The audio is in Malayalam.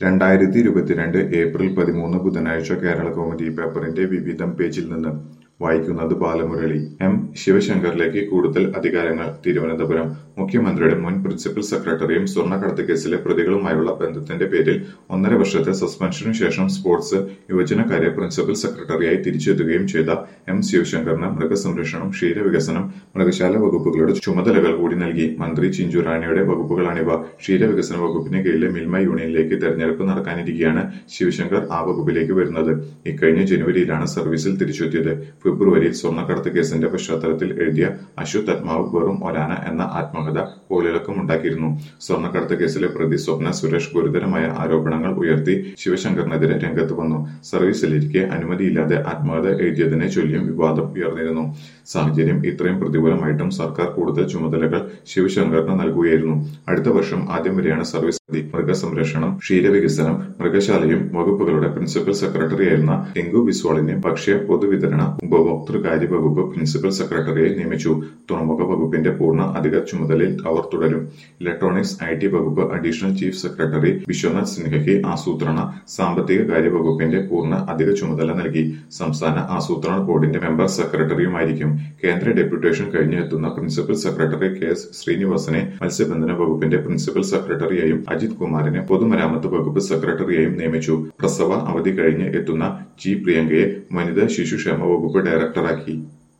രണ്ടായിരത്തി ഇരുപത്തിരണ്ട് ഏപ്രിൽ പതിമൂന്ന് ബുധനാഴ്ച കേരള കൗമുദി പേപ്പറിന്റെ വിവിധം പേജിൽ നിന്ന് വായിക്കുന്നത് ബാലമുരളി എം ശിവശങ്കറിലേക്ക് കൂടുതൽ അധികാരങ്ങൾ തിരുവനന്തപുരം മുഖ്യമന്ത്രിയുടെ മുൻ പ്രിൻസിപ്പൽ സെക്രട്ടറിയും സ്വർണ്ണക്കടത്ത് കേസിലെ പ്രതികളുമായുള്ള ബന്ധത്തിന്റെ പേരിൽ ഒന്നര വർഷത്തെ സസ്പെൻഷനു ശേഷം സ്പോർട്സ് യുവജനകാര്യ പ്രിൻസിപ്പൽ സെക്രട്ടറിയായി തിരിച്ചെത്തുകയും ചെയ്ത എം ശിവശങ്കറിന് മൃഗസംരക്ഷണം ക്ഷീരവികസനം മൃഗശാല വകുപ്പുകളുടെ ചുമതലകൾ കൂടി നൽകി മന്ത്രി ചിഞ്ചുറാണിയുടെ വകുപ്പുകളാണിവ ക്ഷീരവികസന വകുപ്പിന് കീഴിലെ മിൽമ യൂണിയനിലേക്ക് തെരഞ്ഞെടുപ്പ് നടക്കാനിരിക്കെയാണ് ശിവശങ്കർ ആ വകുപ്പിലേക്ക് വരുന്നത് ഇക്കഴിഞ്ഞ ജനുവരിയിലാണ് സർവീസിൽ തിരിച്ചെത്തിയത് ഫെബ്രുവരിയിൽ സ്വർണ്ണക്കടത്ത് കേസിന്റെ പശ്ചാത്തലത്തിൽ എഴുതിയ അശ്വത് ആത്മാവ് വെറും ഒരാന എന്ന ആത്മകഥ കോളിളക്കമുണ്ടാക്കിയിരുന്നു സ്വർണ്ണക്കടത്ത് കേസിലെ പ്രതി സ്വപ്ന സുരേഷ് ഗുരുതരമായ ആരോപണങ്ങൾ ഉയർത്തി ശിവശങ്കറിനെതിരെ രംഗത്ത് വന്നു സർവീസിലിരിക്കെ അനുമതിയില്ലാതെ ആത്മകഥ എഴുതിയതിനെ ചൊല്ലിയും വിവാദം ഉയർന്നിരുന്നു സാഹചര്യം ഇത്രയും പ്രതികൂലമായിട്ടും സർക്കാർ കൂടുതൽ ചുമതലകൾ ശിവശങ്കറിന് നൽകുകയായിരുന്നു അടുത്ത വർഷം ആദ്യം വരെയാണ് സർവീസ് പ്രതി മൃഗസംരക്ഷണം ക്ഷീരവികസനം മൃഗശാലയും വകുപ്പുകളുടെ പ്രിൻസിപ്പൽ സെക്രട്ടറിയായിരുന്ന ടിങ്കു ബിസ്വാളിനെ ഭക്ഷ്യ പൊതുവിതരണ ഉപഭോക്തൃകാര്യ വകുപ്പ് പ്രിൻസിപ്പൽ സെക്രട്ടറിയായി നിയമിച്ചു തുറമുഖ വകുപ്പിന്റെ പൂർണ്ണ അധിക ചുമതലയിൽ അവർ തുടരും ഇലക്ട്രോണിക്സ് ഐ ടി വകുപ്പ് അഡീഷണൽ ചീഫ് സെക്രട്ടറി വിശ്വനാഥ് സിൻഹയ്ക്ക് ആസൂത്രണ സാമ്പത്തിക കാര്യ വകുപ്പിന്റെ പൂർണ്ണ അധിക ചുമതല നൽകി സംസ്ഥാന ആസൂത്രണ ബോർഡിന്റെ മെമ്പർ സെക്രട്ടറിയുമായിരിക്കും കേന്ദ്ര ഡെപ്യൂട്ടേഷൻ കഴിഞ്ഞ് എത്തുന്ന പ്രിൻസിപ്പൽ സെക്രട്ടറി കെ എസ് ശ്രീനിവാസനെ മത്സ്യബന്ധന വകുപ്പിന്റെ പ്രിൻസിപ്പൽ സെക്രട്ടറിയായും അജിത് കുമാറിനെ പൊതുമരാമത്ത് വകുപ്പ് സെക്രട്ടറിയായും നിയമിച്ചു പ്രസവ അവധി കഴിഞ്ഞ് എത്തുന്ന ജി പ്രിയങ്കയെ വനിതാ ശിശുക്ഷേമ വകുപ്പ് ഡയറക്ടറാക്കി